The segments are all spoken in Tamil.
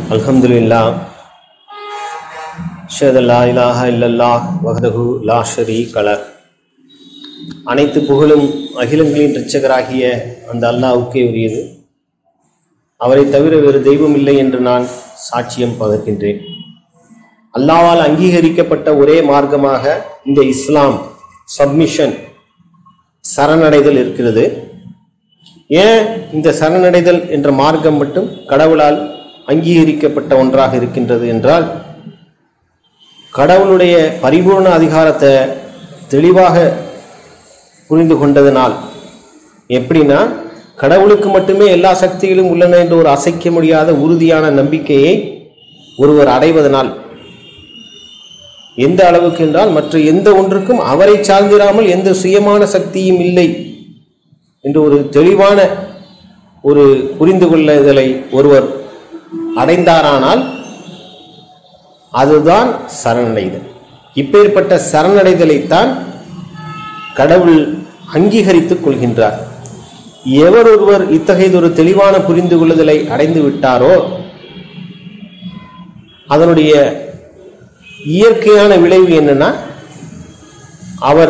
அல்ஹம்துலில்லா ஷஹது லா இலாஹ இல்லல்லாஹ் வஹதஹு லா ஷரீக லஹ் அனைத்து புகழும் அகிலங்களின் இரட்சகராகிய அந்த அல்லாஹ்வுக்கே உரியது அவரை தவிர வேறு தெய்வம் இல்லை என்று நான் சாட்சியம் பகர்கின்றேன் அல்லாவால் அங்கீகரிக்கப்பட்ட ஒரே மார்க்கமாக இந்த இஸ்லாம் சப்மிஷன் சரணடைதல் இருக்கிறது ஏன் இந்த சரணடைதல் என்ற மார்க்கம் மட்டும் கடவுளால் அங்கீகரிக்கப்பட்ட ஒன்றாக இருக்கின்றது என்றால் கடவுளுடைய பரிபூர்ண அதிகாரத்தை தெளிவாக புரிந்து கொண்டதனால் எப்படின்னா கடவுளுக்கு மட்டுமே எல்லா சக்திகளும் உள்ளன என்ற ஒரு அசைக்க முடியாத உறுதியான நம்பிக்கையை ஒருவர் அடைவதனால் எந்த அளவுக்கு என்றால் மற்ற எந்த ஒன்றுக்கும் அவரை சார்ந்திராமல் எந்த சுயமான சக்தியும் இல்லை என்று ஒரு தெளிவான ஒரு புரிந்து கொள்ளுதலை ஒருவர் அடைந்தாரானால் அதுதான் சரணடைதல் இப்பேற்பட்ட சரணடைதலைத்தான் கடவுள் அங்கீகரித்துக் கொள்கின்றார் எவர் ஒருவர் இத்தகையதொரு தெளிவான புரிந்து கொள்ளுதலை அடைந்து விட்டாரோ அதனுடைய இயற்கையான விளைவு என்னன்னா அவர்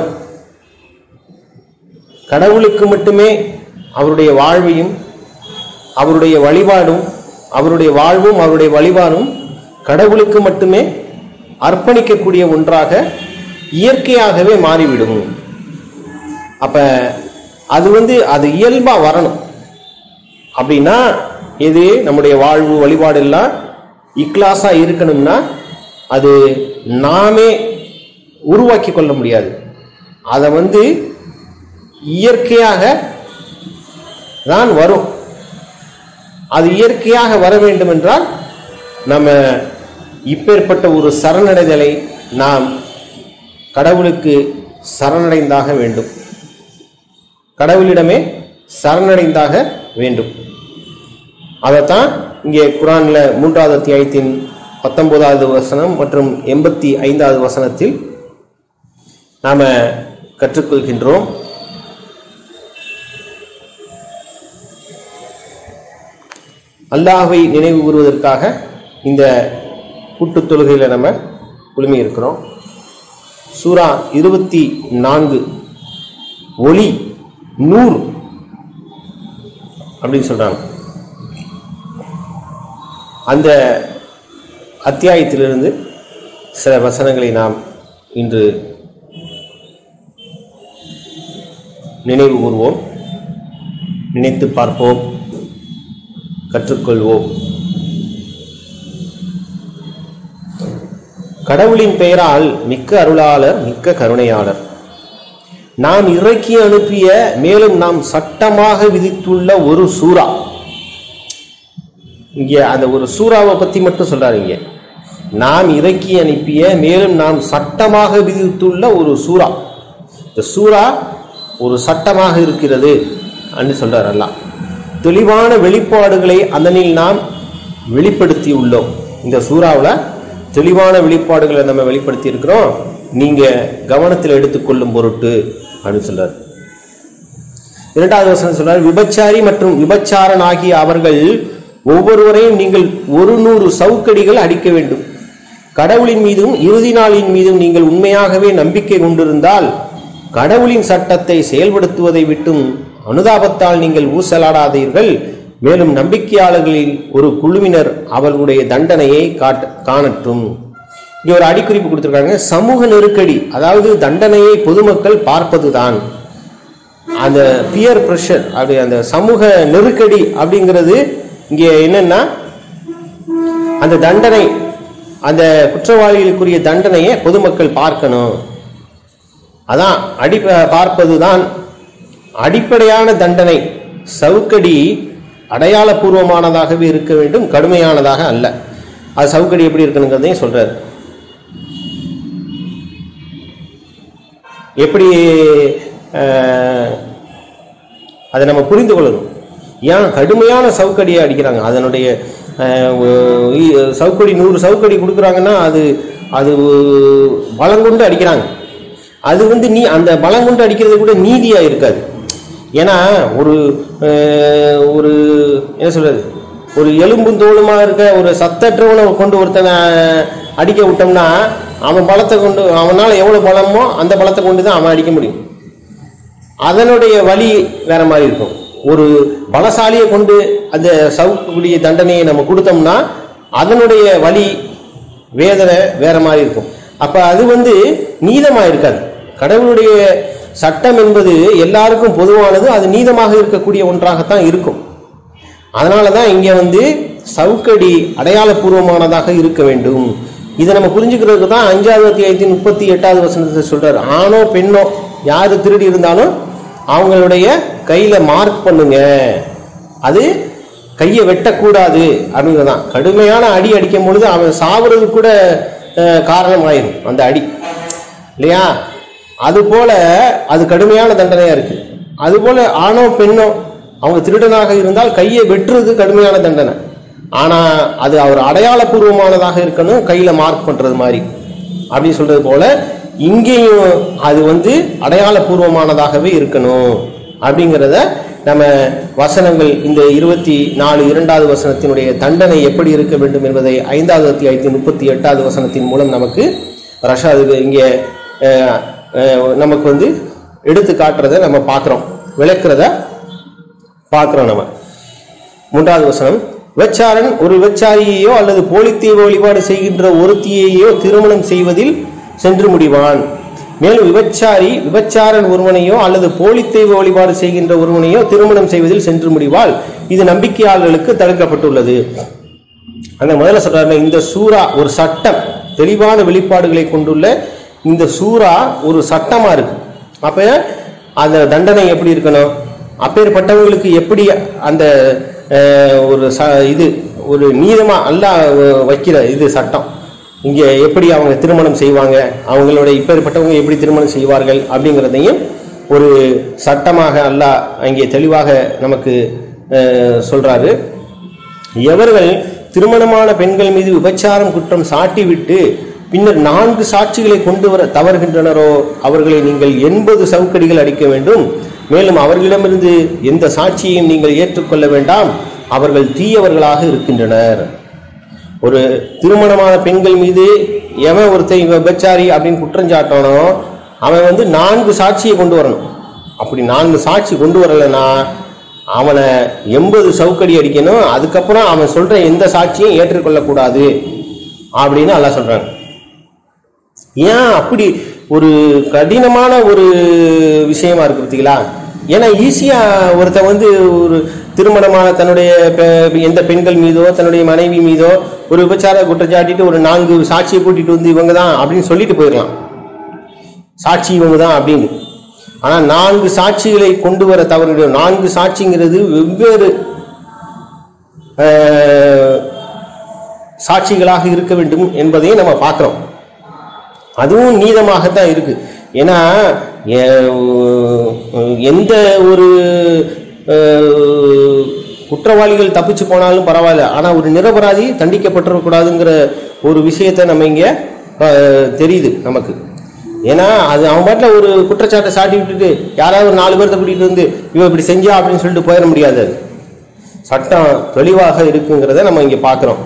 கடவுளுக்கு மட்டுமே அவருடைய வாழ்வையும் அவருடைய வழிபாடும் அவருடைய வாழ்வும் அவருடைய வழிபாடும் கடவுளுக்கு மட்டுமே அர்ப்பணிக்கக்கூடிய ஒன்றாக இயற்கையாகவே மாறிவிடும் அப்ப அது வந்து அது இயல்பா வரணும் அப்படின்னா எது நம்முடைய வாழ்வு வழிபாடு எல்லாம் இக்லாஸா இருக்கணும்னா அது நாமே உருவாக்கி கொள்ள முடியாது அதை வந்து இயற்கையாக தான் வரும் அது இயற்கையாக வர வேண்டும் என்றால் நம்ம இப்பேற்பட்ட ஒரு சரணடைதலை நாம் கடவுளுக்கு சரணடைந்தாக வேண்டும் கடவுளிடமே சரணடைந்தாக வேண்டும் அதைத்தான் இங்கே குரான்ல மூன்றாவது அத்தியாயத்தின் பத்தொன்பதாவது வசனம் மற்றும் எண்பத்தி ஐந்தாவது வசனத்தில் நாம கற்றுக்கொள்கின்றோம் அல்லாஹை நினைவு கூறுவதற்காக இந்த கூட்டுத் தொழுகையில் நம்ம குழுமி இருக்கிறோம் சூரா இருபத்தி நான்கு ஒளி நூறு அப்படின்னு சொல்றாங்க அந்த அத்தியாயத்திலிருந்து சில வசனங்களை நாம் இன்று நினைவு கூறுவோம் நினைத்து பார்ப்போம் கற்றுக்கொள்வோம் கடவுளின் பெயரால் மிக்க அருளாளர் மிக்க கருணையாளர் நாம் இறக்கி அனுப்பிய மேலும் நாம் சட்டமாக விதித்துள்ள ஒரு சூறா இங்க அந்த ஒரு சூறாவை பத்தி மட்டும் சொல்றாரு இங்க நாம் இறக்கி அனுப்பிய மேலும் நாம் சட்டமாக விதித்துள்ள ஒரு சூறா இந்த சூறா ஒரு சட்டமாக இருக்கிறது என்று சொல்றார் அல்லாஹ் தெளிவான வெளிப்பாடுகளை அதனில் நாம் வெளிப்படுத்தி உள்ளோம் இந்த சூறாவில் தெளிவான வெளிப்பாடுகளை நம்ம வெளிப்படுத்தி இருக்கிறோம் நீங்க கவனத்தில் எடுத்துக்கொள்ளும் பொருட்டு அப்படின்னு சொல்றாரு இரண்டாவது வசனம் சொல்றாரு விபச்சாரி மற்றும் விபச்சாரன் ஆகிய அவர்கள் ஒவ்வொருவரையும் நீங்கள் ஒரு நூறு சவுக்கடிகள் அடிக்க வேண்டும் கடவுளின் மீதும் இறுதி நாளின் மீதும் நீங்கள் உண்மையாகவே நம்பிக்கை கொண்டிருந்தால் கடவுளின் சட்டத்தை செயல்படுத்துவதை விட்டும் அனுதாபத்தால் நீங்கள் ஊசலாடாதீர்கள் மேலும் நம்பிக்கையாளர்களில் ஒரு குழுவினர் அவர்களுடைய தண்டனையை காட்ட காணட்டும் இங்க ஒரு அடிக்குறிப்பு கொடுத்திருக்காங்க சமூக நெருக்கடி அதாவது தண்டனையை பொதுமக்கள் பார்ப்பதுதான் அந்த பியர் ப்ரெஷர் அப்படி அந்த சமூக நெருக்கடி அப்படிங்கிறது இங்க என்னன்னா அந்த தண்டனை அந்த குற்றவாளிகளுக்குரிய தண்டனையை பொதுமக்கள் பார்க்கணும் அதான் அடி பார்ப்பதுதான் அடிப்படையான தண்டனை சவுக்கடி அடையாளபூர்வமானதாகவே இருக்க வேண்டும் கடுமையானதாக அல்ல அது சவுக்கடி எப்படி இருக்கணுங்கிறதையும் சொல்றாரு எப்படி அதை நம்ம புரிந்து கொள்ளணும் ஏன் கடுமையான சவுக்கடியை அடிக்கிறாங்க அதனுடைய சவுக்கடி நூறு சவுக்கடி கொடுக்குறாங்கன்னா அது அது பலங்கொண்டு அடிக்கிறாங்க அது வந்து நீ அந்த பலங்கொண்டு அடிக்கிறது கூட நீதியாக இருக்காது ஏன்னா ஒரு ஒரு என்ன சொல்றது ஒரு எலும்பும் தோலுமா இருக்க ஒரு சத்தற்றவனை கொண்டு ஒருத்தனை அடிக்க விட்டோம்னா அவன் பலத்தை கொண்டு அவனால எவ்வளவு பலமோ அந்த பலத்தை கொண்டு தான் அவன் அடிக்க முடியும் அதனுடைய வழி வேற மாதிரி இருக்கும் ஒரு பலசாலியை கொண்டு அந்த சவுக்கக்கூடிய தண்டனையை நம்ம கொடுத்தோம்னா அதனுடைய வழி வேதனை வேற மாதிரி இருக்கும் அப்ப அது வந்து நீதமா இருக்காது கடவுளுடைய சட்டம் என்பது எல்லாருக்கும் பொதுவானது அது நீதமாக இருக்கக்கூடிய ஒன்றாகத்தான் இருக்கும் அதனால தான் இங்கே வந்து சவுக்கடி அடையாளபூர்வமானதாக இருக்க வேண்டும் இதை நம்ம புரிஞ்சுக்கிறதுக்கு தான் அஞ்சாவது அத்தியாயத்தின் முப்பத்தி எட்டாவது வசனத்தை சொல்றாரு ஆணோ பெண்ணோ யாரு திருடி இருந்தாலும் அவங்களுடைய கையில மார்க் பண்ணுங்க அது கையை வெட்டக்கூடாது அப்படிங்கிறதான் கடுமையான அடி அடிக்கும் பொழுது அவன் சாவறது கூட அஹ், காரணமாயிரும் அந்த அடி இல்லையா அது போல அது கடுமையான தண்டனையா இருக்கு அது போல ஆணோ பெண்ணோ அவங்க திருடனாக இருந்தால் கையை வெட்டுறது கடுமையான தண்டனை ஆனா அது அவர் அடையாளபூர்வமானதாக இருக்கணும் கையில மார்க் பண்றது மாதிரி அப்படி சொல்றது போல இங்கேயும் அது வந்து அடையாளபூர்வமானதாகவே இருக்கணும் அப்படிங்கிறத நம்ம வசனங்கள் இந்த இருபத்தி நாலு இரண்டாவது வசனத்தினுடைய தண்டனை எப்படி இருக்க வேண்டும் என்பதை ஐந்தாவது அத்தியாயத்தின் முப்பத்தி எட்டாவது வசனத்தின் மூலம் நமக்கு ரஷாது இங்கே அஹ், அஹ், நமக்கு வந்து எடுத்து காட்டுறதை நம்ம பார்க்குறோம் விளக்குறத பார்க்குறோம் நம்ம மூன்றாவது வசனம் விபச்சாரன் ஒரு விபச்சாரியையோ அல்லது போலித்தெய்வ வழிபாடு செய்கின்ற ஒருத்தியையோ திருமணம் செய்வதில் சென்று முடிவான் மேலும் விபச்சாரி விபச்சாரன் ஒருவனையோ அல்லது போலித்தெய்வ வழிபாடு செய்கின்ற ஒருவனையோ திருமணம் செய்வதில் சென்று முடிவால் இது நம்பிக்கையாளர்களுக்கு தடுக்கப்பட்டுள்ளது அந்த முதல்ல சொல்றாருல இந்த சூரா ஒரு சட்டம் தெளிவான வெளிப்பாடுகளை கொண்டுள்ள இந்த சூரா ஒரு சட்டமா இருக்கு அப்ப அந்த தண்டனை எப்படி இருக்கணும் அப்பேற்பட்டவங்களுக்கு எப்படி அந்த அஹ், ஒரு ச இது ஒரு நீதமா அல்லாஹ் வைக்கிற இது சட்டம் இங்க எப்படி அவங்க திருமணம் செய்வாங்க அவங்களோட இப்பேற்பட்டவங்க எப்படி திருமணம் செய்வார்கள் அப்படிங்கிறதையும் ஒரு சட்டமாக அல்லாஹ் அங்கே தெளிவாக நமக்கு அஹ், சொல்றாரு எவர்கள் திருமணமான பெண்கள் மீது விபச்சாரம் குற்றம் சாட்டிவிட்டு பின்னர் நான்கு சாட்சிகளை கொண்டு வர தவறுகின்றனரோ அவர்களை நீங்கள் எண்பது சவுக்கடிகள் அடிக்க வேண்டும் மேலும் அவர்களிடமிருந்து எந்த சாட்சியையும் நீங்கள் ஏற்றுக்கொள்ள வேண்டாம் அவர்கள் தீயவர்களாக இருக்கின்றனர் ஒரு திருமணமான பெண்கள் மீது எவன் ஒருத்தன் இவன் விபச்சாரி அப்படின்னு குற்றஞ்சாட்டானோ அவன் வந்து நான்கு சாட்சியை கொண்டு வரணும் அப்படி நான்கு சாட்சி கொண்டு வரலைன்னா அவனை எண்பது சவுக்கடி அடிக்கணும் அதுக்கப்புறம் அவன் சொல்ற எந்த சாட்சியும் ஏற்றுக்கொள்ளக்கூடாது அப்படின்னு எல்லாம் சொல்றாங்க ஏன் அப்படி ஒரு கடினமான ஒரு விஷயமா இருக்கு பார்த்தீங்களா ஏன்னா ஈஸியா ஒருத்தன் வந்து ஒரு திருமணமான தன்னுடைய பெ- எந்த பெண்கள் மீதோ தன்னுடைய மனைவி மீதோ ஒரு விபச்சார குற்றச்சாட்டிட்டு ஒரு நான்கு சாட்சியை கூட்டிட்டு வந்து இவங்க தான் அப்படின்னு சொல்லிட்டு போயிடலாம் சாட்சி இவங்க தான் அப்படின்னு ஆனா நான்கு சாட்சிகளை கொண்டு வர தவறு நான்கு சாட்சிங்கிறது வெவ்வேறு அஹ், சாட்சிகளாக இருக்க வேண்டும் என்பதையும் நம்ம பார்க்கிறோம் அதுவும் நீதமாகத்தான் இருக்கு ஏன்னா எ- எந்த ஒரு அஹ், குற்றவாளிகள் தப்பிச்சு போனாலும் பரவாயில்ல ஆனா ஒரு நிரபராதி தண்டிக்கப்பட்டிருக்கக்கூடாதுங்கிற ஒரு விஷயத்தை நம்ம இங்க அஹ், தெரியுது நமக்கு ஏன்னா அது அவன் பாட்டில் ஒரு குற்றச்சாட்டை சாட்டி விட்டுட்டு யாராவது ஒரு நாலு பேர்த்த கூட்டிட்டு வந்து இவன் இப்படி செஞ்சா அப்படின்னு சொல்லிட்டு போயிட முடியாது அது. சட்டம் தெளிவாக இருக்குங்கிறத நம்ம இங்க பார்க்கிறோம்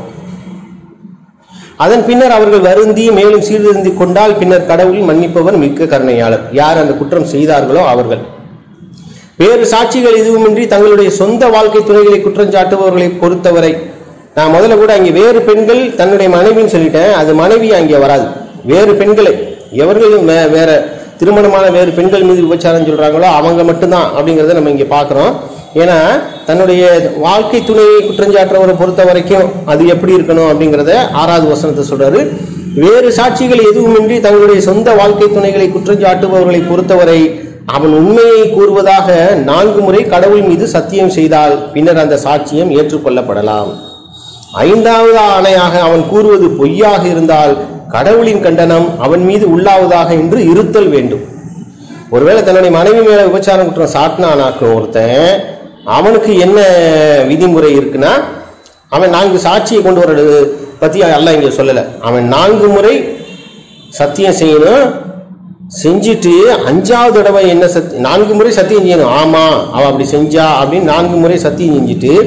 அதன் பின்னர் அவர்கள் வருந்தி மேலும் சீர்திருந்தி கொண்டால் பின்னர் கடவுள் மன்னிப்பவர் மிக்க கருணையாளர் யார் அந்த குற்றம் செய்தார்களோ அவர்கள் வேறு சாட்சிகள் எதுவுமின்றி தங்களுடைய சொந்த வாழ்க்கை துணைகளை குற்றம் சாட்டுபவர்களை பொறுத்தவரை நான் முதல்ல கூட அங்கே வேறு பெண்கள் தன்னுடைய மனைவின்னு சொல்லிட்டேன் அது மனைவி அங்கே வராது வேறு பெண்களை எவர்கள் வே- வேற திருமணமான வேறு பெண்கள் மீது விபச்சாரம் சொல்றாங்களோ அவங்க மட்டும்தான் அப்படிங்கிறத நம்ம இங்கே பார்க்குறோம் ஏன்னா தன்னுடைய வாழ்க்கை துணையை குற்றஞ்சாட்டுறவரை பொறுத்த வரைக்கும் அது எப்படி இருக்கணும் அப்படிங்கிறத ஆறாவது வசனத்தை சொல்றாரு வேறு சாட்சிகள் எதுவுமின்றி தங்களுடைய சொந்த வாழ்க்கை துணைகளை குற்றஞ்சாட்டுபவர்களை பொறுத்தவரை அவன் உண்மையை கூறுவதாக நான்கு முறை கடவுள் மீது சத்தியம் செய்தால் பின்னர் அந்த சாட்சியம் ஏற்றுக்கொள்ளப்படலாம் ஐந்தாவது ஆணையாக அவன் கூறுவது பொய்யாக இருந்தால் கடவுளின் கண்டனம் அவன் மீது உள்ளாவதாக என்று இருத்தல் வேண்டும் ஒருவேளை தன்னுடைய மனைவி மேல விபச்சாரம் குற்றம் சாட்டினானாக்க ஒருத்தன் அவனுக்கு என்ன விதிமுறை இருக்குன்னா அவன் நான்கு சாட்சியை கொண்டு வர்றது பத்தி அல்ல இங்க சொல்லல அவன் நான்கு முறை சத்தியம் செய்யணும் செஞ்சுட்டு அஞ்சாவது தடவை என்ன சத் நான்கு முறை சத்தியம் செய்யணும் ஆமா அவ அப்படி செஞ்சா அப்படின்னு நான்கு முறை சத்தியம் செஞ்சுட்டு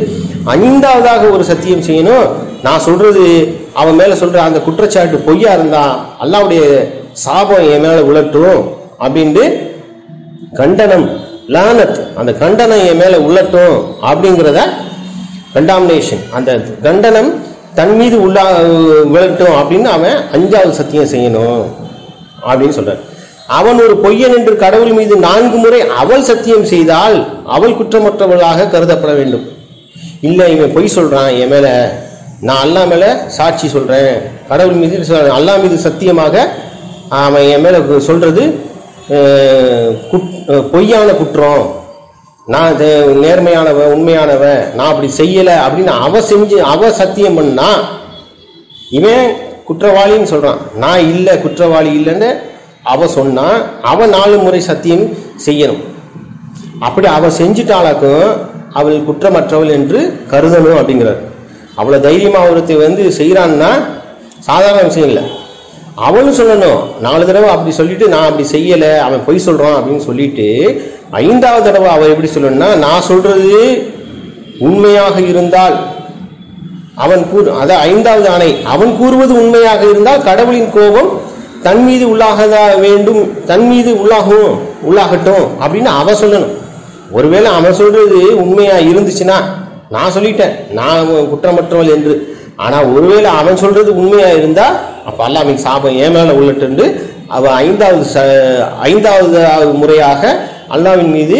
ஐந்தாவதாக ஒரு சத்தியம் செய்யணும் நான் சொல்றது அவன் மேல சொல்ற அந்த குற்றச்சாட்டு பொய்யா இருந்தா அல்லாவுடைய சாபம் என் மேல உழட்டும் அப்படின்ட்டு கண்டனம் லானத் அந்த கண்டனம் என் மேல உள்ளட்டும் அப்படிங்கிறத கண்டாமினேஷன் அந்த கண்டனம் தன் மீது உள்ளா விழட்டும் அப்படின்னு அவன் அஞ்சாவது சத்தியம் செய்யணும் அப்படின்னு சொல்றான் அவன் ஒரு பொய்யன் என்று கடவுள் மீது நான்கு முறை அவள் சத்தியம் செய்தால் அவள் குற்றமற்றவளாக கருதப்பட வேண்டும் இல்லை இவன் பொய் சொல்றான் என் மேல நான் அல்லா மேல சாட்சி சொல்றேன் கடவுள் மீது சொ- அல்லா மீது சத்தியமாக அவன் என் மேல சொல்றது அஹ், குட்- அஹ், பொய்யான குற்றம் நான் இது நேர்மையானவன் உண்மையானவன் நான் அப்படி செய்யல அப்படின்னு அவ செஞ்சு அவ சத்தியம் பண்ணா இவன் குற்றவாளின்னு சொல்றான் நான் இல்லை குற்றவாளி இல்லைன்னு அவ சொன்னா அவ நாலு முறை சத்தியம் செய்யணும் அப்படி அவ செஞ்சுட்டாளாக்கும் அவள் குற்றமற்றவள் என்று கருதணும் அப்படிங்கிறார் அவ்வளோ தைரியமா ஒருத்தி வந்து செய்கிறான்னா சாதாரண விஷயம் இல்லை அவளும் சொல்லணும் நாலு தடவை அப்படி சொல்லிட்டு நான் அப்படி செய்யலை அவன் பொய் சொல்றான் அப்படின்னு சொல்லிட்டு ஐந்தாவது தடவை அவ எப்படி சொல்லணும்னா நான் சொல்றது உண்மையாக இருந்தால் அவன் கூறு அதான் ஐந்தாவது ஆணை அவன் கூறுவது உண்மையாக இருந்தால் கடவுளின் கோபம் தன் மீது உள்ளாகதா வேண்டும் தன் மீது உள்ளாகும் உள்ளாகட்டும் அப்படின்னு அவன் சொல்லணும் ஒருவேளை அவன் சொல்றது உண்மையா இருந்துச்சுன்னா நான் சொல்லிட்டேன் நான் குற்றமற்றவள் என்று ஆனா ஒருவேளை அவன் சொல்றது உண்மையா இருந்தா அப்ப அல்லாவின் சாபம் ஏன் மேல உள்ளட்டு அவ ஐந்தாவது ச- ஐந்தாவது முறையாக அல்லாவின் மீது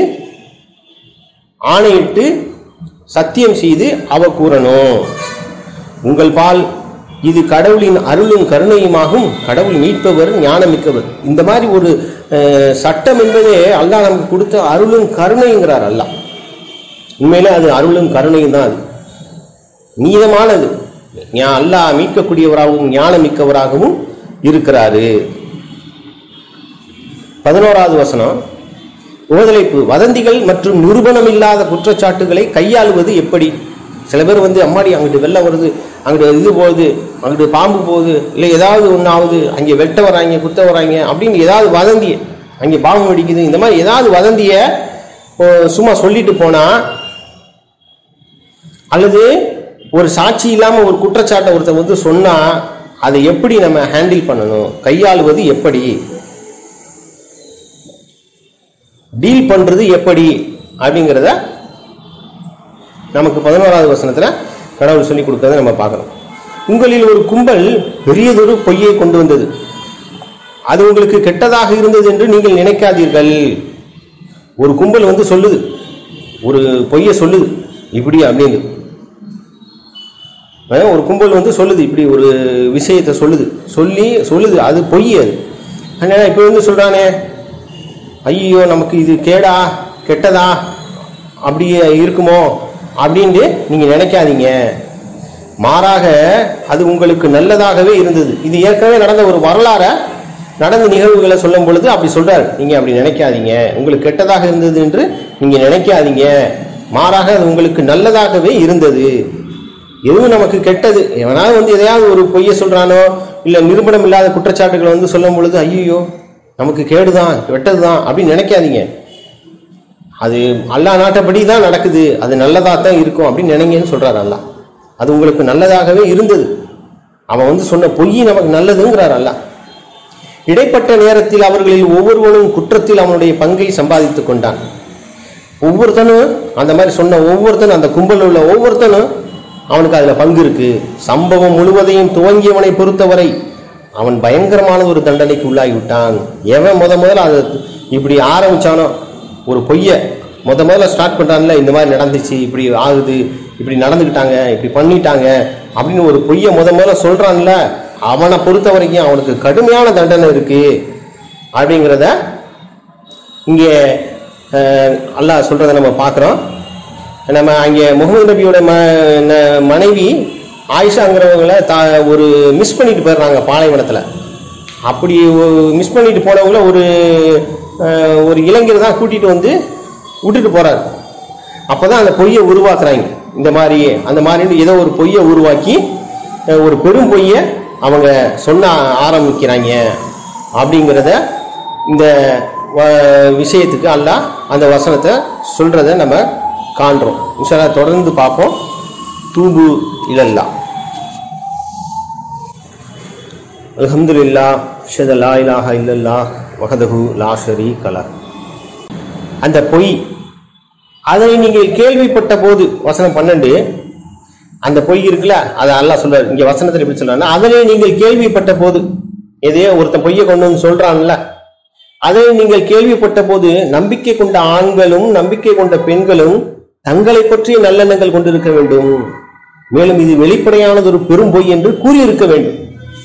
ஆணையிட்டு சத்தியம் செய்து அவ கூறணும் உங்கள் பால் இது கடவுளின் அருளும் கருணையுமாகும் கடவுள் மீட்பவர் ஞானமிக்கவர் இந்த மாதிரி ஒரு அஹ், சட்டம் என்பதே அல்லாஹ் நமக்கு கொடுத்த அருளும் கருணைங்கிறார் அல்லாஹ் உண்மையிலே அது அருளும் கருணையும் தான் அது நீதமானது ஞா- அல்லாஹ் மீட்கக்கூடியவராகவும் ஞானமிக்கவராகவும் இருக்கிறாரு பதினோராவது வசனம் உபதலைப்பு வதந்திகள் மற்றும் நிரூபணம் இல்லாத குற்றச்சாட்டுகளை கையாளுவது எப்படி சில பேர் வந்து அம்மாடி அங்கிட்டு வெள்ளம் வருது அங்கிட்டு இது போகுது அங்கிட்டு பாம்பு போகுது இல்லை ஏதாவது ஒன்று ஆகுது அங்கே வெட்ட வராங்க குத்த வராங்க அப்படின்னு ஏதாவது வதந்தி அங்கே பாம்பு வெடிக்குது இந்த மாதிரி ஏதாவது வதந்திய ஓ, சும்மா சொல்லிட்டு போனா அல்லது ஒரு சாட்சி இல்லாம ஒரு குற்றச்சாட்டை ஒருத்தர் வந்து சொன்னா அதை எப்படி நம்ம ஹேண்டில் பண்ணணும் கையாளுவது எப்படி டீல் பண்றது எப்படி அப்படிங்கிறத நமக்கு பதினோராவது வசனத்துல கடவுள் சொல்லி கொடுக்கறத நம்ம பார்க்கணும் உங்களில் ஒரு கும்பல் பெரியதொரு பொய்யை கொண்டு வந்தது அது உங்களுக்கு கெட்டதாக இருந்தது என்று நீங்கள் நினைக்காதீர்கள் ஒரு கும்பல் வந்து சொல்லுது ஒரு பொய்யை சொல்லுது இப்படி அப்படின்னு அஹ் ஒரு கும்பல் வந்து சொல்லுது இப்படி ஒரு விஷயத்தை சொல்லுது சொல்லி சொல்லுது அது பொய் அது அதனால இப்போ வந்து சொல்றானே ஐயோ நமக்கு இது கேடா கெட்டதா அப்படி இருக்குமோ அப்படின்ட்டு நீங்க நினைக்காதீங்க மாறாக அது உங்களுக்கு நல்லதாகவே இருந்தது இது ஏற்கனவே நடந்த ஒரு வரலாற நடந்த நிகழ்வுகளை சொல்லும் பொழுது அப்படி சொல்றாரு நீங்க அப்படி நினைக்காதீங்க உங்களுக்கு கெட்டதாக இருந்தது என்று நீங்க நினைக்காதீங்க மாறாக அது உங்களுக்கு நல்லதாகவே இருந்தது எதுவும் நமக்கு கெட்டது எவனாவது வந்து எதையாவது ஒரு பொய்யை சொல்றானோ இல்ல நிரூபணம் இல்லாத குற்றச்சாட்டுகளை வந்து சொல்லும் பொழுது ஐயோ நமக்கு கேடுதான் வெட்டதுதான் அப்படின்னு நினைக்காதீங்க அது அல்லாஹ் நாட்டப்படி தான் நடக்குது அது நல்லதா தான் இருக்கும் அப்படின்னு நினைங்கன்னு சொல்றாரு அல்லாஹ் அது உங்களுக்கு நல்லதாகவே இருந்தது அவன் வந்து சொன்ன பொய் நமக்கு நல்லதுங்கிறார் அல்லாஹ் இடைப்பட்ட நேரத்தில் அவர்களில் ஒவ்வொருவனும் குற்றத்தில் அவனுடைய பங்கை சம்பாதித்துக் கொண்டான் ஒவ்வொருத்தனும் அந்த மாதிரி சொன்ன ஒவ்வொருத்தனும் அந்த கும்பலில் உள்ள ஒவ்வொருத்தனும் அவனுக்கு அதுல பங்கு இருக்கு சம்பவம் முழுவதையும் துவங்கியவனை பொறுத்தவரை அவன் பயங்கரமான ஒரு தண்டனைக்கு உள்ளாகி விட்டான் எவன் முத முதல்ல அதை இப்படி ஆரம்பிச்சானோ ஒரு பொய்ய முத முதல்ல ஸ்டார்ட் பண்றான்ல இந்த மாதிரி நடந்துச்சு இப்படி ஆகுது இப்படி நடந்துக்கிட்டாங்க இப்படி பண்ணிட்டாங்க அப்படின்னு ஒரு பொய்ய முத முதல்ல சொல்றான்ல அவனை பொறுத்த வரைக்கும் அவனுக்கு கடுமையான தண்டனை இருக்கு அப்படிங்கிறத இங்கே அஹ், அல்லாஹ் சொல்றதை நம்ம பார்க்குறோம் நம்ம அங்கே முகமது நபியோட ம ந- மனைவி ஆயிஷாங்கிறவங்கள தா ஒரு மிஸ் பண்ணிட்டு போயிடுறாங்க பாலைவனத்தில் அப்படி மிஸ் பண்ணிட்டு போனவங்கள ஒரு அஹ், ஒரு இளைஞர் தான் கூட்டிட்டு வந்து விட்டுட்டு போறாரு அப்பதான் அந்த பொய்யை உருவாக்குறாங்க இந்த மாதிரி அந்த மாதிரி ஏதோ ஒரு பொய்யை உருவாக்கி அஹ், ஒரு பெரும் பொய்யை அவங்க சொல்ல ஆரம்பிக்கிறாங்க அப்படிங்கிறத இந்த வ- விஷயத்துக்கு அல்லாஹ் அந்த வசனத்தை சொல்றத நம்ம காண்றோம் இன்ஷா அல்லாஹ் தொடர்ந்து பார்ப்போம் தூபு இலல்லா அல்ஹம்துலில்லா ஷத லா இலாஹா இல்லல்லா வஹதஹு லா ஷரீக லஹ் அந்த பொய் அதனை நீங்கள் கேள்விப்பட்ட போது வசனம் பன்னெண்டு அந்த பொய் இருக்குல்ல அதை அல்லாஹ் சொல்றாரு இங்க வசனத்தில் எப்படி சொல்றாருன்னா அதனை நீங்கள் கேள்விப்பட்ட போது எதையோ ஒருத்தன் பொய்யை கொண்டு வந்து சொல்றான்ல அதை நீங்கள் கேள்விப்பட்ட போது நம்பிக்கை கொண்ட ஆண்களும் நம்பிக்கை கொண்ட பெண்களும் தங்களை பற்றிய நல்லெண்ணங்கள் கொண்டிருக்க வேண்டும் மேலும் இது வெளிப்படையானது ஒரு பெரும் பொய் என்று கூறியிருக்க வேண்டும்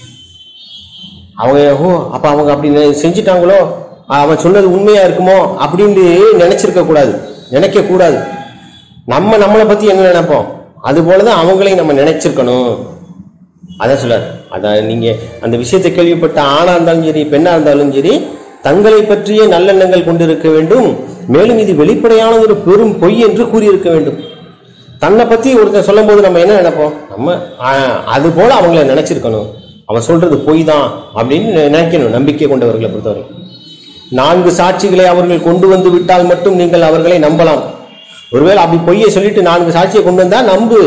அவங்க ஓ அப்ப அவங்க அப்படி நெ- செஞ்சிட்டாங்களோ அவன் சொன்னது உண்மையா இருக்குமோ அப்படின்னு நினைச்சிருக்க கூடாது நினைக்க கூடாது நம்ம நம்மளை பத்தி என்ன நினைப்போம் அது போலதான் அவங்களையும் நம்ம நினைச்சிருக்கணும் அதான் சொல்லார் அதான் நீங்க அந்த விஷயத்தை கேள்விப்பட்ட ஆணா இருந்தாலும் சரி பெண்ணா இருந்தாலும் சரி தங்களை பற்றிய நல்லெண்ணங்கள் கொண்டிருக்க வேண்டும் மேலும் இது வெளிப்படையான ஒரு பெரும் பொய் என்று கூறியிருக்க வேண்டும் தன்னை பத்தி ஒருத்தன் சொல்லும் போது நம்ம என்ன நினைப்போம் நம்ம ஆ, அது போல அவங்கள நினைச்சிருக்கணும் அவன் சொல்றது பொய் தான் அப்படின்னு நினைக்கணும் நம்பிக்கை கொண்டவர்களை பொறுத்தவரை நான்கு சாட்சிகளை அவர்கள் கொண்டு வந்து விட்டால் மட்டும் நீங்கள் அவர்களை நம்பலாம் ஒருவேளை அப்படி பொய்யை சொல்லிட்டு நான்கு சாட்சியை கொண்டு வந்தா நம்பு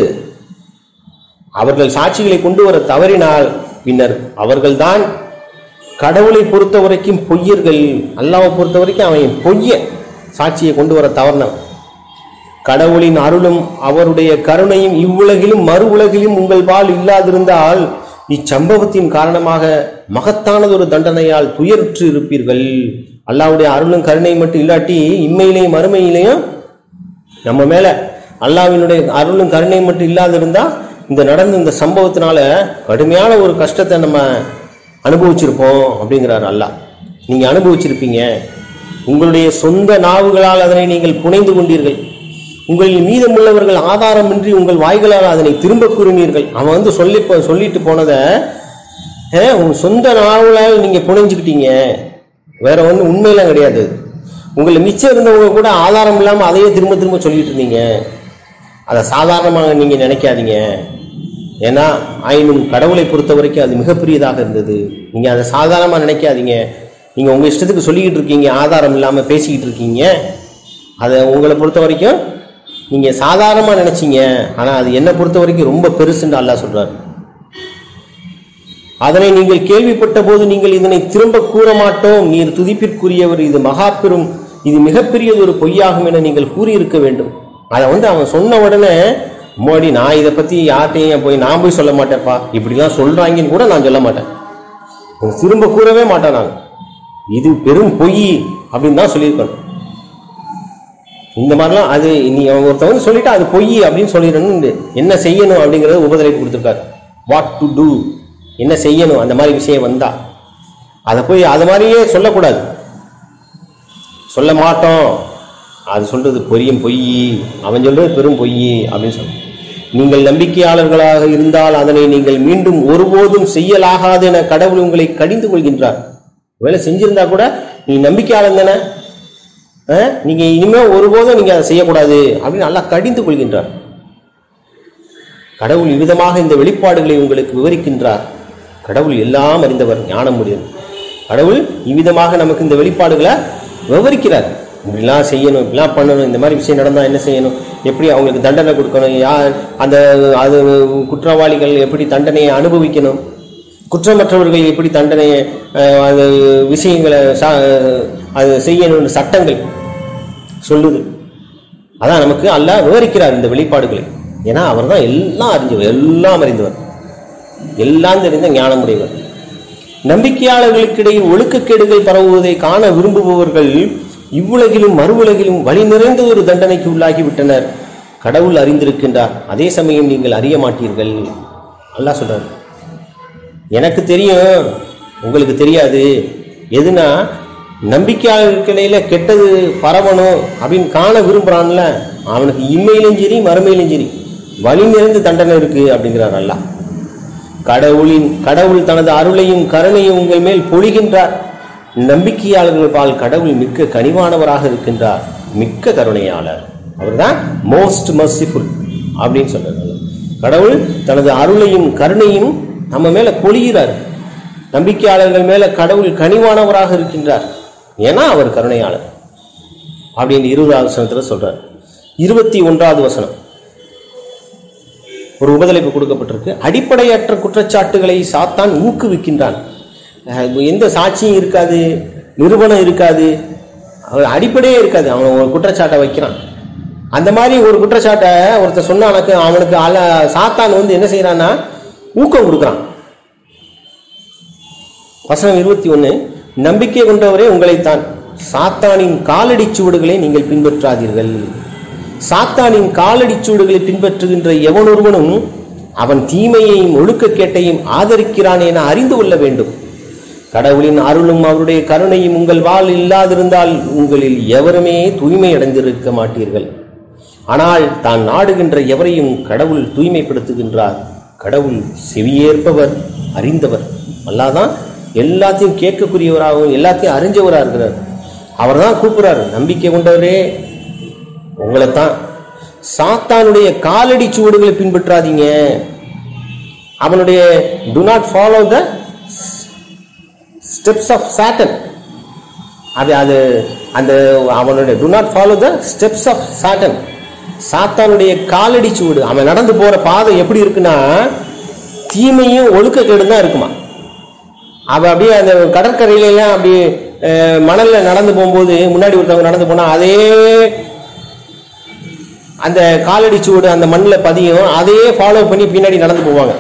அவர்கள் சாட்சிகளை கொண்டு வர தவறினால் பின்னர் அவர்கள்தான் கடவுளை பொறுத்த வரைக்கும் பொய்யர்கள் அல்லாவை பொறுத்த வரைக்கும் அவன் பொய்ய சாட்சியை கொண்டு வர தவறினவன் கடவுளின் அருளும் அவருடைய கருணையும் இவ்வுலகிலும் மறு உலகிலும் உங்கள் பால் இல்லாதிருந்தால் இச்சம்பவத்தின் காரணமாக மகத்தானதொரு தண்டனையால் துயருற்று இருப்பீர்கள் அல்லாவுடைய அருளும் கருணை மட்டும் இல்லாட்டி இம்மையிலையும் மறுமையிலையும் நம்ம மேல அல்லாவினுடைய அருளும் கருணை மட்டும் இல்லாதிருந்தா இந்த நடந்த இந்த சம்பவத்தினால கடுமையான ஒரு கஷ்டத்தை நம்ம அனுபவிச்சிருப்போம் அப்படிங்கிறார் அல்லாஹ் நீங்க அனுபவிச்சிருப்பீங்க உங்களுடைய சொந்த நாவுகளால் அதனை நீங்கள் புனைந்து கொண்டீர்கள் உங்களில் மீதமுள்ளவர்கள் ஆதாரமின்றி உங்கள் வாய்களால் அதனை திரும்ப கூறினீர்கள் அவன் வந்து சொல்லி சொல்லிட்டு போனதை "ஏ, உங்க சொந்த நாவலால் நீங்க புனைஞ்சுக்கிட்டீங்க வேற ஒன்றும் உண்மையெல்லாம் கிடையாது உங்களை மிச்சம் இருந்தவங்க கூட ஆதாரம் இல்லாம அதையே திரும்ப திரும்ப சொல்லிட்டு இருந்தீங்க அதை சாதாரணமாக நீங்க நினைக்காதீங்க ஏன்னா ஆயினும் கடவுளை பொறுத்த வரைக்கும் அது மிகப்பெரியதாக இருந்தது நீங்க அதை சாதாரணமா நினைக்காதீங்க நீங்க உங்க இஷ்டத்துக்கு சொல்லிக்கிட்டு இருக்கீங்க ஆதாரம் இல்லாம பேசிக்கிட்டு இருக்கீங்க அதை உங்களை பொறுத்த வரைக்கும் நீங்க சாதாரணமா நினைச்சீங்க ஆனா அது என்னை பொறுத்த வரைக்கும் ரொம்ப பெருசுன்னு அல்லாஹ் சொல்றாரு அதனை நீங்கள் கேள்விப்பட்ட போது நீங்கள் இதனை திரும்ப கூற மாட்டோம் நீர் துதிப்பிற்குரியவர் இது மகா பெரும் இது மிகப்பெரியது ஒரு பொய்யாகும் என நீங்கள் கூறியிருக்க வேண்டும் அதை வந்து அவன் சொன்ன உடனே மோடி நான் இதை பத்தி யார்கிட்டையும் போய் நான் போய் சொல்ல மாட்டேன்ப்பா இப்படிலாம் சொல்றாங்கன்னு கூட நான் சொல்ல மாட்டேன் உங்க திரும்ப கூறவே மாட்டேன் நான் இது பெரும் பொய் அப்படின்னு தான் சொல்லியிருக்கணும் இந்த மாதிரிலாம் அது நீ அவன் ஒருத்தன் வந்து சொல்லிட்டு அது பொய் அப்படின்னு சொல்லிடணும் என்ன செய்யணும் அப்படிங்கறது உபதலைப்பு கொடுத்துருக்காரு வாட் டு டூ என்ன செய்யணும் அந்த மாதிரி விஷயம் வந்தா அதை போய் அது மாதிரியே சொல்லக்கூடாது சொல்ல மாட்டோம் அது சொல்றது பொரியும் பொய் அவன் சொல்றது பெரும் பொய் அப்படின்னு சொல்ல நீங்கள் நம்பிக்கையாளர்களாக இருந்தால் அதனை நீங்கள் மீண்டும் ஒருபோதும் செய்யலாகாது என கடவுள் உங்களை கடிந்து கொள்கின்றார் வேலை செஞ்சிருந்தா கூட நீ நம்பிக்கையாளன் தானே அஹ், நீங்க இனிமே ஒருபோதும் நீங்க அதை செய்யக்கூடாது அப்படின்னு நல்லா கடிந்து கொள்கின்றார் கடவுள் இவ்விதமாக இந்த வெளிப்பாடுகளை உங்களுக்கு விவரிக்கின்றார் கடவுள் எல்லாம் அறிந்தவர் ஞானம் முடியும் கடவுள் இவ்விதமாக நமக்கு இந்த வெளிப்பாடுகளை விவரிக்கிறார் இப்படிலாம் செய்யணும் இப்படிலாம் பண்ணணும் இந்த மாதிரி விஷயம் நடந்தால் என்ன செய்யணும் எப்படி அவங்களுக்கு தண்டனை கொடுக்கணும் யார் அந்த அது குற்றவாளிகள் எப்படி தண்டனையை அனுபவிக்கணும் குற்றமற்றவர்கள் எப்படி தண்டனையை அஹ், அது விஷயங்களை சா- அது செய்யணும்னு சட்டங்கள் சொல்லுது அதான் நமக்கு அல்லாஹ் விவரிக்கிறார் இந்த வெளிப்பாடுகளை ஏன்னா அவர் தான் எல்லாம் அறிஞ்சவர் எல்லாம் அறிந்தவர் எல்லாம் தெரிந்த ஞானமுடையவர் நம்பிக்கையாளர்களுக்கிடையில் ஒழுக்கக்கேடுகள் பரவுவதை காண விரும்புபவர்கள் இவ்வுலகிலும் மறுவுலகிலும் வழி நிறைந்த ஒரு தண்டனைக்கு உள்ளாகி விட்டனர் கடவுள் அறிந்திருக்கின்றார் அதே சமயம் நீங்கள் அறிய மாட்டீர்கள் அல்லாஹ் சொல்றார் எனக்கு தெரியும் உங்களுக்கு தெரியாது எதுனா நம்பிக்கையாளர்களுக்கிடையில கெட்டது பரவணும் அப்படின்னு காண விரும்புறான்ல அவனுக்கு இம்மையிலும் சரி மறுமையிலும் சரி வழி நிறைந்த தண்டனை இருக்கு அப்படிங்கிறார் அல்லாஹ் கடவுளின் கடவுள் தனது அருளையும் கருணையும் உங்கள் மேல் பொழிகின்றார் நம்பிக்கையாளர்கள் பால் கடவுள் மிக்க கனிவானவராக இருக்கின்றார் மிக்க கருணையாளர் அவர்தான் மோஸ்ட் மர்சிஃபுல் அப்படின்னு சொல்றாரு கடவுள் தனது அருளையும் கருணையும் நம்ம மேல பொழிகிறார் நம்பிக்கையாளர்கள் மேல கடவுள் கனிவானவராக இருக்கின்றார் ஏன்னா அவர் கருணையாளர் அப்படின்னு இருபதாவது வசனத்துல சொல்றார் இருபத்தி ஒன்றாவது வசனம் ஒரு உபதலைப்பு கொடுக்கப்பட்டிருக்கு அடிப்படையற்ற குற்றச்சாட்டுகளை சாத்தான் ஊக்குவிக்கின்றான் அஹ் எந்த சாட்சியும் இருக்காது நிரூபணம் இருக்காது அவன் அடிப்படையே இருக்காது அவன் ஒரு குற்றச்சாட்டை வைக்கிறான் அந்த மாதிரி ஒரு குற்றச்சாட்டை ஒருத்தர் சொன்னானுக்கு அவனுக்கு அல சாத்தான் வந்து என்ன செய்யறான்னா ஊக்கம் கொடுக்குறான் வசனம் இருபத்தி ஒன்று நம்பிக்கை கொண்டவரே உங்களைத்தான் சாத்தானின் காலடி சுவடுகளை நீங்கள் பின்பற்றாதீர்கள் சாத்தானின் காலடி சுவடுகளை பின்பற்றுகின்ற எவனொருவனும் அவன் தீமையையும் ஒழுக்கக்கேட்டையும் ஆதரிக்கிறான் என அறிந்து கொள்ள வேண்டும் கடவுளின் அருளும் அவருடைய கருணையும் உங்கள் வாழ் இல்லாதிருந்தால் உங்களில் எவருமே தூய்மை அடைந்திருக்க மாட்டீர்கள் ஆனால் தான் நாடுகின்ற எவரையும் கடவுள் தூய்மைப்படுத்துகின்றார் கடவுள் செவியேற்பவர் அறிந்தவர் அல்லாதான் எல்லாத்தையும் கேட்கக்கூடியவராகவும் எல்லாத்தையும் அறிஞ்சவராக இருக்கிறார் அவர் தான் கூப்பிடுறாரு நம்பிக்கை கொண்டவரே உங்களைத்தான் சாத்தானுடைய காலடி சுவடுகளை பின்பற்றாதீங்க அவனுடைய do not follow the steps of Satan அது அது அந்த அவனுடைய do not follow the steps of Satan சாத்தானுடைய காலடி சுவடு அவன் நடந்து போற பாதை எப்படி இருக்குன்னா தீமையும் ஒழுக்கக்கேடு தான் இருக்குமா அவ அப்படியே அந்த கடற்கரையில எல்லாம் அப்படி அஹ், மணல்ல நடந்து போகும்போது முன்னாடி ஒருத்தவங்க நடந்து போனா அதே அந்த காலடி சுவடு அந்த மண்ணில் பதியும் அதையே ஃபாலோ பண்ணி பின்னாடி நடந்து போவாங்க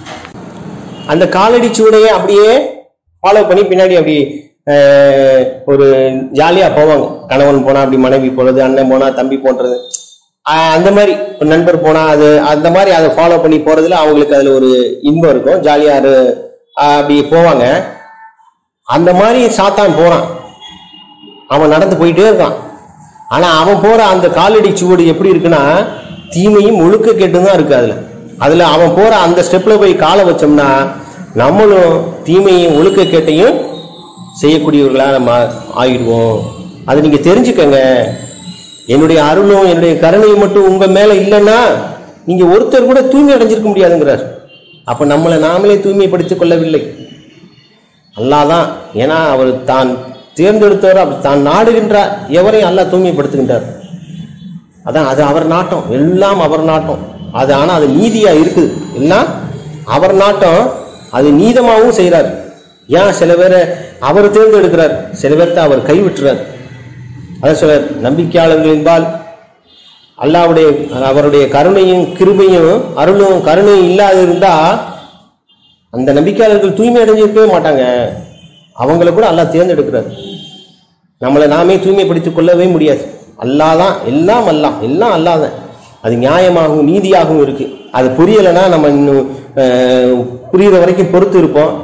அந்த காலடி சுவடையே அப்படியே ஃபாலோ பண்ணி பின்னாடி அப்படி அஹ், ஒரு ஜாலியா போவாங்க கணவன் போனா அப்படி மனைவி போறது அண்ணன் போனா தம்பி போன்றது அஹ், அந்த மாதிரி ஒரு நண்பர் போனா அது அந்த மாதிரி அதை ஃபாலோ பண்ணி போறதுல அவங்களுக்கு அதுல ஒரு இன்பம் இருக்கும் ஜாலியா அது அஹ், அப்படி போவாங்க அந்த மாதிரி சாத்தான் போறான் அவன் நடந்து போயிட்டே இருக்கான் ஆனா அவன் போற அந்த காலடி சுவடு எப்படி இருக்குன்னா தீமையும் ஒழுக்க கேட்டு தான் இருக்கு அதுல அதுல அவன் போற அந்த ஸ்டெப்ல போய் காலை வச்சோம்னா நம்மளும் தீமையும் ஒழுக்க கேட்டையும் செய்யக்கூடியவர்களா நம்ம ஆயிடுவோம் அதை நீங்க தெரிஞ்சுக்கங்க என்னுடைய அருளும் என்னுடைய கருணையும் மட்டும் உங்க மேல இல்லைன்னா நீங்க ஒருத்தர் கூட தூய்மை அடைஞ்சிருக்க முடியாதுங்கிறார் அப்ப நம்மளை நாமளே தூய்மைப்படுத்திக் கொள்ளவில்லை அல்லாதான் ஏன்னா அவர் தான் தேர்ந்தெடுத்தவர் அப்படி தான் நாடுகின்றார் எவரையும் அல்லாஹ் தூய்மைப்படுத்துகின்றார் அதான் அது அவர் நாட்டம் எல்லாம் அவர் நாட்டம் அது ஆனா அது நீதியா இருக்குது எல்லாம் அவர் நாட்டம் அது நீதமாகவும் செய்றார் ஏன் சில பேரை அவர் தேர்ந்தெடுக்கிறார் சில பேர்த்த அவர் கைவிட்டுறார் அதான் சொல்ற நம்பிக்கையாளர்களின்பால் அல்லாவுடைய அவருடைய கருணையும் கிருபையும் அருளும் கருணையும் இல்லாது இருந்தா அந்த நம்பிக்கையாளர்கள் தூய்மை அடைஞ்சிருக்கவே மாட்டாங்க அவங்கள கூட அல்லாஹ் தேர்ந்தெடுக்கிறார் நம்மளை நாமே தூய்மைப்படுத்திக் கொள்ளவே முடியாது அல்லாஹ் தான் எல்லாம் அல்லாஹ் எல்லாம் அல்லாஹ் தான் அது நியாயமாகவும் நீதியாகவும் இருக்கு அது புரியலைன்னா நம்ம இன்னும் அஹ், புரியுற வரைக்கும் பொறுத்து இருப்போம்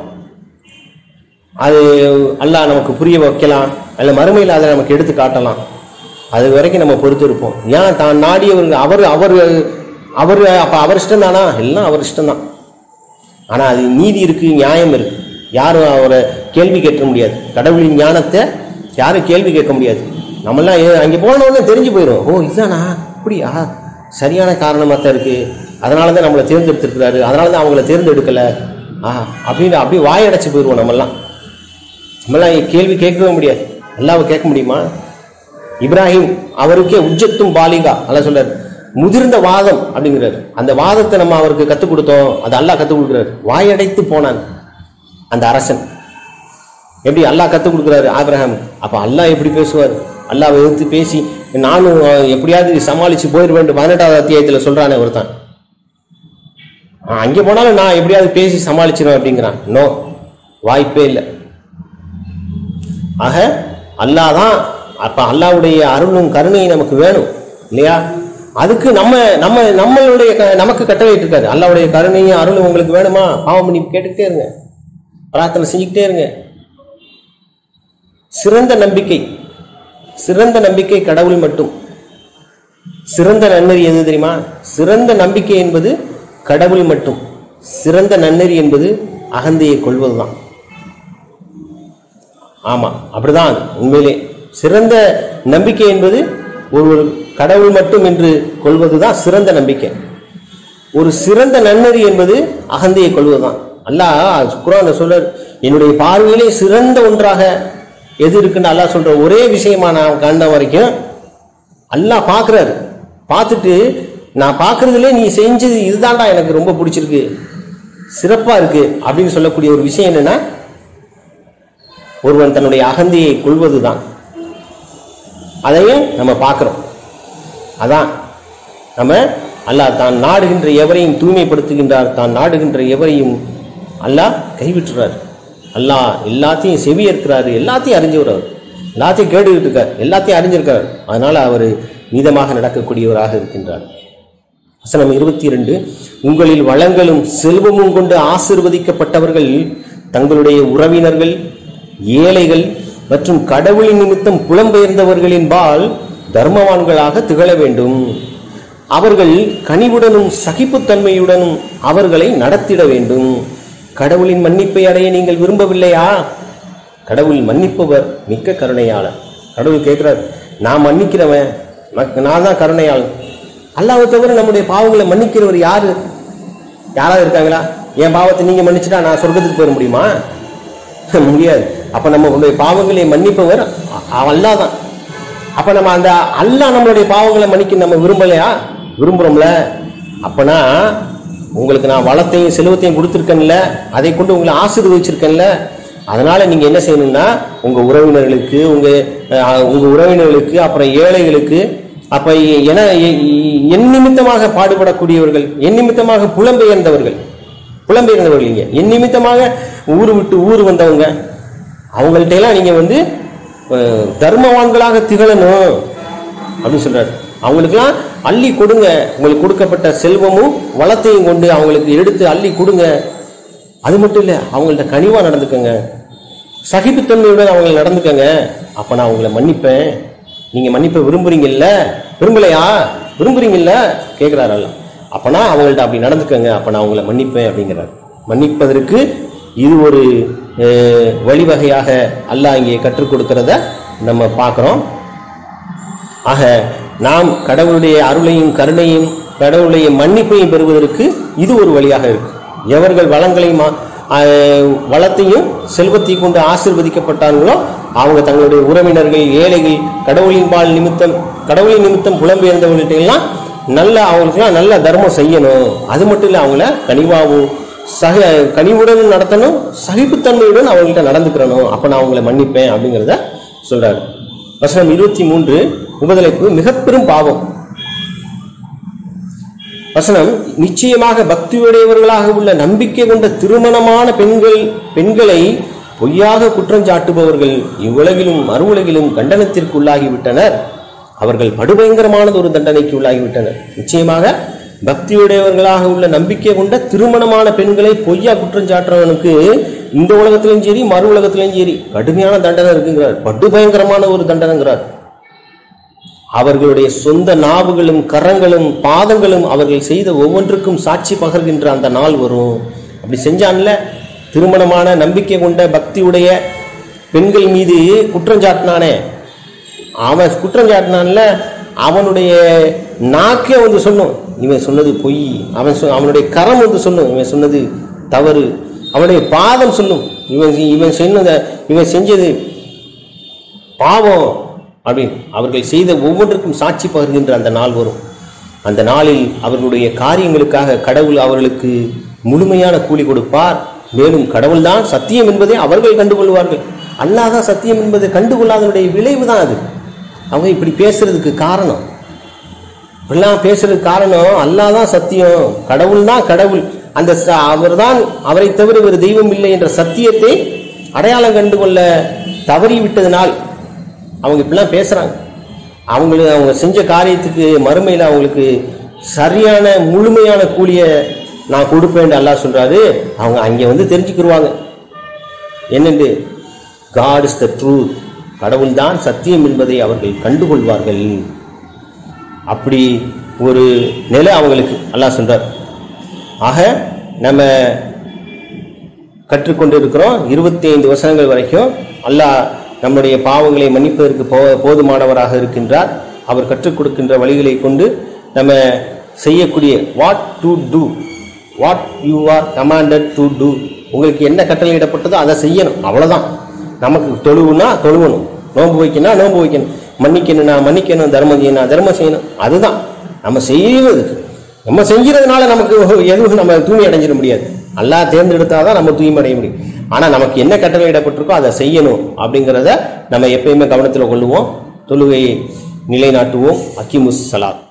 அது அல்லாஹ் நமக்கு புரிய வைக்கலாம் அல்ல மறுமையில் அதை நமக்கு எடுத்து காட்டலாம் அது வரைக்கும் நம்ம பொறுத்து இருப்போம் ஏன் தான் நாடியவர்கள் அவர் அவர் அவர் அப்ப அவர் இஷ்டம் தானா எல்லாம் அவர் இஷ்டம் தான் ஆனா அது நீதி இருக்கு நியாயம் இருக்கு யாரும் அவரை கேள்வி கேட்க முடியாது கடவுளின் ஞானத்தை யாரும் கேள்வி கேட்க முடியாது நம்மெல்லாம் ஏ- அங்க போன உடனே தெரிஞ்சு போயிடும் ஓ இதுதானா அப்படியா சரியான காரணமா தான் இருக்கு அதனால தான் நம்மளை தேர்ந்தெடுத்திருக்கிறாரு அதனால தான் அவங்கள தேர்ந்தெடுக்கல ஆ அப்படின்னு அப்படியே வாயடைச்சு போயிடுவோம் நம்மெல்லாம் நம்மளாம் கேள்வி கேட்கவே முடியாது அல்லாவை கேட்க முடியுமா இப்ராஹிம் அவருக்கே உஜ்ஜத்தும் பாலிகா அல்ல சொல்றாரு முதிர்ந்த வாதம் அப்படிங்கிறாரு அந்த வாதத்தை நம்ம அவருக்கு கத்துக் கொடுத்தோம் அது அல்லாஹ் கத்துக் கொடுக்குறாரு வாயடைத்து போனான் அந்த அரசன் எப்படி அல்லாஹ் கத்துக் கொடுக்குறாரு ஆபிரகாம் அப்ப அல்லாஹ் எப்படி பேசுவார் அல்லாஹ் எதிர்த்து பேசி நானும் அஹ், எப்படியாவது சமாளிச்சு போயிட வேண்டும் பதினெட்டாவது அத்தியாயத்துல சொல்றானே ஒருத்தன் ஆஹ், அங்கே போனாலும் நான் எப்படியாவது பேசி சமாளிச்சிருவேன் அப்படிங்கிறான் நோ வாய்ப்பே இல்லை ஆக அல்லாஹ் தான் அப்ப அல்லாஹ்வுடைய அருளும் கருணையும் நமக்கு வேணும் இல்லையா அதுக்கு நம்ம நம்ம நம்மளுடைய க- நமக்கு கட்டளையிட்டு இருக்காரு அல்லாஹ்வுடைய கருணையும் அருளும் உங்களுக்கு வேணுமா பாவம் பண்ணி கேட்டுக்கிட்டே இருங்க பிரார்த்தனை செஞ்சுக்கிட்டே இருங்க சிறந்த நம்பிக்கை சிறந்த நம்பிக்கை கடவுள் மட்டும் சிறந்த நன்னெறி எது தெரியுமா சிறந்த நம்பிக்கை என்பது கடவுள் மட்டும் சிறந்த நன்னெறி என்பது அகந்தையை கொள்வதுதான் ஆமா அப்படிதான் அது, உண்மையிலே சிறந்த நம்பிக்கை என்பது ஒரு கடவுள் மட்டும் என்று கொள்வதுதான் சிறந்த நம்பிக்கை ஒரு சிறந்த நன்னெறி என்பது அகந்தையை கொள்வதுதான் அல்லாஹ் குரான்ல சொல்ற என்னுடைய பார்வையிலே சிறந்த ஒன்றாக எது இருக்குன்னு அல்லாஹ் சொல்ற ஒரே விஷயமா நான் கண்ட வரைக்கும் அல்லாஹ் பார்க்கிறாரு பார்த்துட்டு நான் பார்க்கறதுலே நீ செஞ்சது இதுதான்டா எனக்கு ரொம்ப பிடிச்சிருக்கு சிறப்பா இருக்கு அப்படின்னு சொல்லக்கூடிய ஒரு விஷயம் என்னன்னா ஒருவன் தன்னுடைய அகந்தையை கொள்வதுதான் அதையும் நம்ம பார்க்கிறோம் அதான் நம்ம அல்லாஹ் தான் நாடுகின்ற எவரையும் தூய்மைப்படுத்துகின்றார் தான் நாடுகின்ற எவரையும் அல்லாஹ் கைவிட்டுறார் அல்லாஹ் எல்லாத்தையும் செவியேற்கிறாரு எல்லாத்தையும் அறிஞ்சவர் அவர் எல்லாத்தையும் கேட்டுக்கிட்டு இருக்கார் எல்லாத்தையும் அறிஞ்சிருக்கார் அதனால அவர் நீதமாக நடக்கக்கூடியவராக இருக்கின்றார் வசனம் இருபத்தி இரண்டு உங்களில் வளங்களும் செல்வமும் கொண்டு ஆசிர்வதிக்கப்பட்டவர்கள் தங்களுடைய உறவினர்கள் ஏழைகள் மற்றும் கடவுளின் நிமித்தம் புலம்பெயர்ந்தவர்களின்பால் தர்மவான்களாக திகழ வேண்டும் அவர்கள் கனிவுடனும் சகிப்புத்தன்மையுடனும் அவர்களை நடத்திட வேண்டும் கடவுளின் மன்னிப்பை அடைய நீங்கள் விரும்பவில்லையா கடவுள் மன்னிப்பவர் மிக்க கருணையாளர் கடவுள் கேட்கிறார் நான் மன்னிக்கிறவன் மக்- நான் தான் கருணையாளன் அல்லாஹ்வை தவிர நம்முடைய பாவங்களை மன்னிக்கிறவர் யாரு யாராவது இருக்காங்களா என் பாவத்தை நீங்க மன்னிச்சுட்டா நான் சொர்க்கத்துக்கு போயிட முடியுமா முடியாது அப்ப நம்மளுடைய பாவங்களை மன்னிப்பவர் அ- அல்லாஹ் தான் அப்ப நம்ம அந்த அல்லாஹ் நம்மளுடைய பாவங்களை மன்னிக்க நம்ம விரும்பலையா விரும்புறோம்ல அப்பனா உங்களுக்கு நான் வளத்தையும் செல்வத்தையும் கொடுத்துருக்கேன்ல அதை கொண்டு உங்களை ஆசீர்வதிச்சிருக்கேன்ல அதனால நீங்க என்ன செய்யணும்னா உங்க உறவினர்களுக்கு உங்க அஹ், உங்க உறவினர்களுக்கு அப்புறம் ஏழைகளுக்கு அப்ப என எ- என் நிமித்தமாக பாடுபடக்கூடியவர்கள் என் நிமித்தமாக புலம்பெயர்ந்தவர்கள் புலம்பெயர்ந்தவர்கள் இங்க என் நிமித்தமாக ஊர் விட்டு ஊர் வந்தவங்க அவங்கள்ட்ட எல்லாம் நீங்க வந்து அஹ், தர்மவான்களாக திகழணும் அப்படின்னு சொல்றாரு அவங்களுக்குலாம் அள்ளி கொடுங்க உங்களுக்கு கொடுக்கப்பட்ட செல்வமும் வளத்தையும் கொண்டு அவங்களுக்கு எடுத்து அள்ளி கொடுங்க அது மட்டும் இல்ல அவங்கள்ட்ட கனிவா நடந்துக்கங்க சகிப்புத்தன்மையுடன் அவங்க நடந்துக்கங்க அப்ப நான் உங்களை மன்னிப்பேன் நீங்க மன்னிப்பை விரும்புறீங்கல்ல விரும்பலையா விரும்புறீங்கல்ல கேட்கிறாரு அல்ல அப்பனா அவங்கள்ட்ட அப்படி நடந்துக்கங்க அப்ப நான் உங்களை மன்னிப்பேன் அப்படிங்கிறார் மன்னிப்பதற்கு இது ஒரு அஹ், வழிவகையாக அல்லாஹ் இங்கே கற்றுக் கொடுக்கிறத நம்ம பார்க்கிறோம் ஆக நாம் கடவுளுடைய அருளையும் கருணையும் கடவுளுடைய மன்னிப்பையும் பெறுவதற்கு இது ஒரு வழியாக இருக்கு எவர்கள் வளங்களையும் ஆ- ஆஹ் வளத்தையும் செல்வத்தையும் கொண்டு ஆசீர்வதிக்கப்பட்டார்களோ அவங்க தங்களுடைய உறவினர்கள் ஏழைகள் கடவுளின் பால் நிமித்தம் கடவுளின் நிமித்தம் புலம்பெயர்ந்தவர்கள்ட்ட எல்லாம் நல்ல அவங்களுக்குலாம் நல்ல தர்மம் செய்யணும் அது மட்டும் இல்லை அவங்கள கனிவாகவும் சக கனிவுடன் நடத்தணும் சகிப்புத்தன்மையுடன் அவங்கள்ட்ட நடந்துக்கிறணும் அப்ப நான் அவங்களை மன்னிப்பேன் அப்படிங்கிறத சொல்றாரு வசனம் இருபத்தி மூன்று உபதலைப்பு மிக பெரும் பாவம் வசனம் நிச்சயமாக பக்தியுடையவர்களாக உள்ள நம்பிக்கை கொண்ட திருமணமான பெண்கள் பெண்களை பொய்யாக குற்றஞ்சாட்டுபவர்கள் இவ்வுலகிலும் மறு உலகிலும் கண்டனத்திற்கு உள்ளாகிவிட்டனர் அவர்கள் படுபயங்கரமானது ஒரு தண்டனைக்கு உள்ளாகிவிட்டனர் நிச்சயமாக பக்தியுடையவர்களாக உள்ள நம்பிக்கை கொண்ட திருமணமான பெண்களை பொய்யா குற்றஞ்சாட்டுறவனுக்கு இந்த உலகத்திலும் சரி மறு உலகத்திலும் சரி கடுமையான தண்டனை இருக்குங்கிறார் படுபயங்கரமான ஒரு தண்டனைங்கிறார் அவர்களுடைய சொந்த நாவுகளும் கரங்களும் பாதங்களும் அவர்கள் செய்த ஒவ்வொன்றுக்கும் சாட்சி பகர்கின்ற அந்த நாள் வரும் அப்படி செஞ்சான்ல திருமணமான நம்பிக்கை கொண்ட பக்தியுடைய பெண்கள் மீது குற்றஞ்சாட்டினானே அவன் குற்றஞ்சாட்டினான்ல அவனுடைய நாக்கே வந்து சொன்னோம் இவன் சொன்னது பொய் அவன் சொ- அவனுடைய கரம் வந்து சொன்னும் இவன் சொன்னது தவறு அவனுடைய பாதம் சொல்லும் இவன் இவன் சொன்னத இவன் செஞ்சது பாவம் அப்படின்னு அவர்கள் செய்த ஒவ்வொன்றுக்கும் சாட்சி பகிர்கின்ற அந்த நாள் வரும் அந்த நாளில் அவர்களுடைய காரியங்களுக்காக கடவுள் அவர்களுக்கு முழுமையான கூலி கொடுப்பார் மேலும் கடவுள்தான் சத்தியம் என்பதை அவர்கள் கண்டுகொள்வார்கள் அல்லாஹ் தான் சத்தியம் என்பதை கண்டுகொள்ளாதனுடைய விளைவு தான் அது அவங்க இப்படி பேசுறதுக்கு காரணம் இப்படிலாம் பேசுறதுக்கு காரணம் அல்லாஹ் தான் சத்தியம் கடவுள் தான் கடவுள் அந்த ச- அவர்தான் அவரை தவிர வேறு தெய்வம் இல்லை என்ற சத்தியத்தை அடையாளம் கண்டு கொள்ள தவறி விட்டதனால் அவங்க இப்படிலாம் பேசுறாங்க அவங்களுக்கு அவங்க செஞ்ச காரியத்துக்கு மறுமையில் அவங்களுக்கு சரியான முழுமையான கூலியை நான் கொடுப்பேன் அல்லாஹ் சொல்றாரு அவங்க அங்கே வந்து தெரிஞ்சுக்கிருவாங்க என்னென்று காட் இஸ் த ட்ரூத் கடவுள் தான் சத்தியம் என்பதை அவர்கள் கண்டுகொள்வார்கள் அப்படி ஒரு நிலை அவங்களுக்கு அல்லாஹ் சொல்றார் ஆக நம்ம கற்றுக்கொண்டு இருக்கிறோம் இருபத்தி ஐந்து வசனங்கள் வரைக்கும் அல்லாஹ் நம்முடைய பாவங்களை மன்னிப்பதற்கு போ போதுமானவராக இருக்கின்றார் அவர் கற்றுக் கொடுக்கின்ற வழிகளை கொண்டு நம்ம செய்யக்கூடிய what to do what you are commanded to do உங்களுக்கு என்ன கட்டளையிடப்பட்டதோ அதை செய்யணும் அவ்வளவுதான் நமக்கு தொழுவுனா தொழுவணும் நோன்பு வைக்கணும் நோன்பு வைக்கணும் மன்னிக்கணும்னா மன்னிக்கணும் தர்மம் செய்யணும் தர்மம் செய்யணும் அதுதான் நம்ம செய்வது நம்ம செஞ்சுறதுனால நமக்கு எதுவும் நம்ம தூய்மை அடைஞ்சிட முடியாது அல்லாஹ் தேர்ந்தெடுத்தாதான் நம்ம தூய்மை அடைய முடியும் ஆனா நமக்கு என்ன கட்டளையிடப்பட்டிருக்கோ அதை செய்யணும் அப்படிங்கிறத நம்ம எப்பயுமே கவனத்தில் கொள்ளுவோம் தொழுகையை நிலைநாட்டுவோம் அக்கிமுஸ் சலாத்